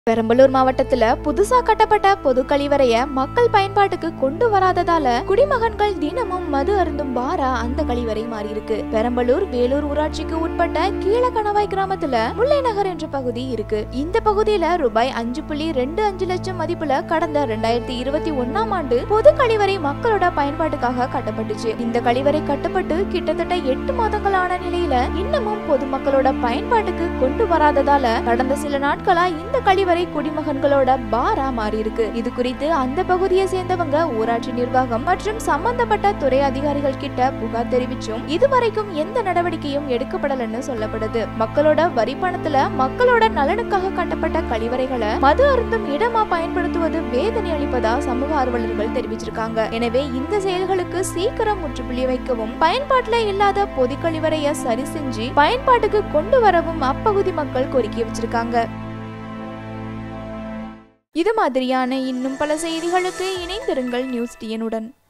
பெரம்பலூர் மாவட்டத்துல புதுசா கட்டப்பட்ட பொது கழிவறைய மக்கள் பயன்பாட்டுக்கு கொண்டு வராததால குடிமகன்கள் தினமும் மது அருந்தும் பாரா அந்த கழிவறை மாறி இருக்கு பெரம்பலூர் வேலூர் ஊராட்சிக்கு உட்பட்ட கீழக்கணவாய் கிராமத்துல முல்லை நகர் என்ற பகுதி இருக்கு இந்த பகுதியில ரூபாய் அஞ்சு புள்ளி ரெண்டு அஞ்சு லட்சம் மதிப்புல கடந்த ரெண்டாயிரத்தி இருபத்தி ஒன்னாம் ஆண்டு பொது கழிவறை மக்களோட பயன்பாட்டுக்காக கட்டப்பட்டுச்சு இந்த கழிவறை கட்டப்பட்டு கிட்டத்தட்ட எட்டு மாதங்கள் ஆன நிலையில இன்னமும் பொதுமக்களோட பயன்பாட்டுக்கு கொண்டு வராததால கடந்த சில நாட்களா இந்த கழிவறை குடிமகன்களோட பாரா மாறி இருக்கு இது குறித்து அந்த பகுதியை சேர்ந்தவங்க ஊராட்சி நிர்வாகம் மற்றும் சம்பந்தப்பட்ட துறை அதிகாரிகள் கிட்ட புகார் தெரிவிச்சும் இதுவரைக்கும் எந்த நடவடிக்கையும் எடுக்கப்படலன்னு சொல்லப்படுது மக்களோட வரி பணத்துல மக்களோட நலனுக்காக கட்டப்பட்ட கழிவறைகளை மது அருந்தும் இடமா பயன்படுத்துவது வேதனை அளிப்பதா சமூக ஆர்வலர்கள் தெரிவிச்சிருக்காங்க எனவே இந்த செயல்களுக்கு சீக்கிரம் முற்றுப்புள்ளி வைக்கவும் பயன்பாட்டுல இல்லாத பொது கழிவறைய சரி செஞ்சு பயன்பாட்டுக்கு கொண்டு வரவும் அப்பகுதி மக்கள் கோரிக்கை வச்சிருக்காங்க இது மாதிரியான இன்னும் பல செய்திகளுக்கு இணைந்திருங்கள் நியூஸ் டிஎனுடன்